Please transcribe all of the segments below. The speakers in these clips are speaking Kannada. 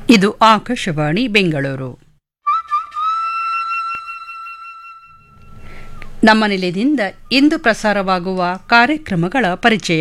ಇದು ಆಕಾಶವಾಣಿ ಬೆಂಗಳೂರು ನಮ್ಮ ನಿಲಯದಿಂದ ಇಂದು ಪ್ರಸಾರವಾಗುವ ಕಾರ್ಯಕ್ರಮಗಳ ಪರಿಚಯ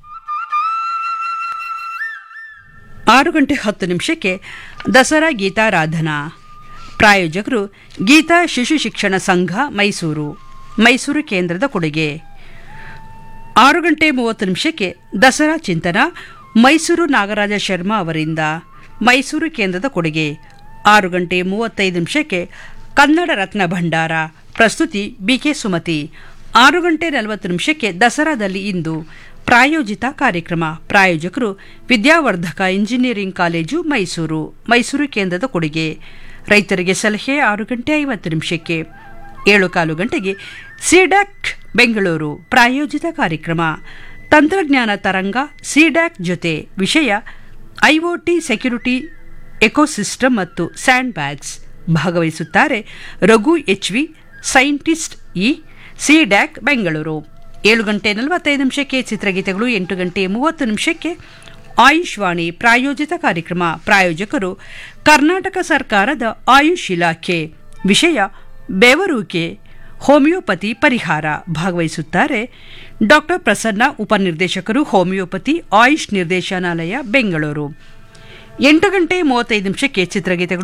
ಆರು ಗಂಟೆ ಹತ್ತು ನಿಮಿಷಕ್ಕೆ ದಸರಾ ಗೀತಾರಾಧನಾ ಪ್ರಾಯೋಜಕರು ಗೀತಾ ಶಿಶು ಶಿಕ್ಷಣ ಸಂಘ ಮೈಸೂರು ಮೈಸೂರು ಕೇಂದ್ರದ ಕೊಡುಗೆ ಆರು ಗಂಟೆ ಮೂವತ್ತು ನಿಮಿಷಕ್ಕೆ ದಸರಾ ಚಿಂತನ ಮೈಸೂರು ನಾಗರಾಜ ಶರ್ಮಾ ಅವರಿಂದ ಮೈಸೂರು ಕೇಂದ್ರದ ಕೊಡುಗೆ ಆರು ಗಂಟೆ ಮೂವತ್ತೈದು ನಿಮಿಷಕ್ಕೆ ಕನ್ನಡ ರತ್ನ ಭಂಡಾರ ಪ್ರಸ್ತುತಿ ಬಿಕೆ ಸುಮತಿ ಆರು ಗಂಟೆ ನಲವತ್ತು ನಿಮಿಷಕ್ಕೆ ದಸರಾದಲ್ಲಿ ಇಂದು ಪ್ರಾಯೋಜಿತ ಕಾರ್ಯಕ್ರಮ ಪ್ರಾಯೋಜಕರು ವಿದ್ಯಾವರ್ಧಕ ಇಂಜಿನಿಯರಿಂಗ್ ಕಾಲೇಜು ಮೈಸೂರು ಮೈಸೂರು ಕೇಂದ್ರದ ಕೊಡುಗೆ ರೈತರಿಗೆ ಸಲಹೆ ಆರು ಗಂಟೆ ಐವತ್ತು ನಿಮಿಷಕ್ಕೆ ಏಳು ಕಾಲು ಗಂಟೆಗೆ ಸಿಡ್ಯಾಕ್ ಬೆಂಗಳೂರು ಪ್ರಾಯೋಜಿತ ಕಾರ್ಯಕ್ರಮ ತಂತ್ರಜ್ಞಾನ ತರಂಗ ಸಿಡ್ಯಾಕ್ ಜೊತೆ ವಿಷಯ ಐಒಟಿ ಸೆಕ್ಯುರಿಟಿ ಎಕೋಸಿಸ್ಟಮ್ ಮತ್ತು ಸ್ಯಾಂಡ್ ಬ್ಯಾಗ್ಸ್ ಭಾಗವಹಿಸುತ್ತಾರೆ Raghu H V scientist E CDAC Bengaluru ಏಳು ಗಂಟೆ ನಲವತ್ತೈದು ನಿಮಿಷಕ್ಕೆ ಚಿತ್ರಗೀತೆಗಳು ಎಂಟು ಗಂಟೆ ಮೂವತ್ತು ನಿಮಿಷಕ್ಕೆ ಆಯುಷ್ ವಾಣಿ ಪ್ರಾಯೋಜಿತ ಕಾರ್ಯಕ್ರಮ ಪ್ರಾಯೋಜಕರು ಕರ್ನಾಟಕ ಸರ್ಕಾರದ ಆಯುಷ್ ಇಲಾಖೆ ವಿಷಯ ಬೆವರುಕೆ ಹೋಮಿಯೋಪತಿ ಪರಿಹಾರ ಭಾಗವಹಿಸುತ್ತಾರೆ ಡಾಕ್ಟರ್ ಪ್ರಸನ್ನ ಉಪನಿರ್ದೇಶಕರು ಹೋಮಿಯೋಪತಿ ಆಯುಷ್ ನಿರ್ದೇಶನಾಲಯ ಬೆಂಗಳೂರು ಎಂಟು ಗಂಟೆ ಮೂವತ್ತೈದು ನಿಮಿಷಕ್ಕೆ ಚಿತ್ರಗೀತೆಗಳು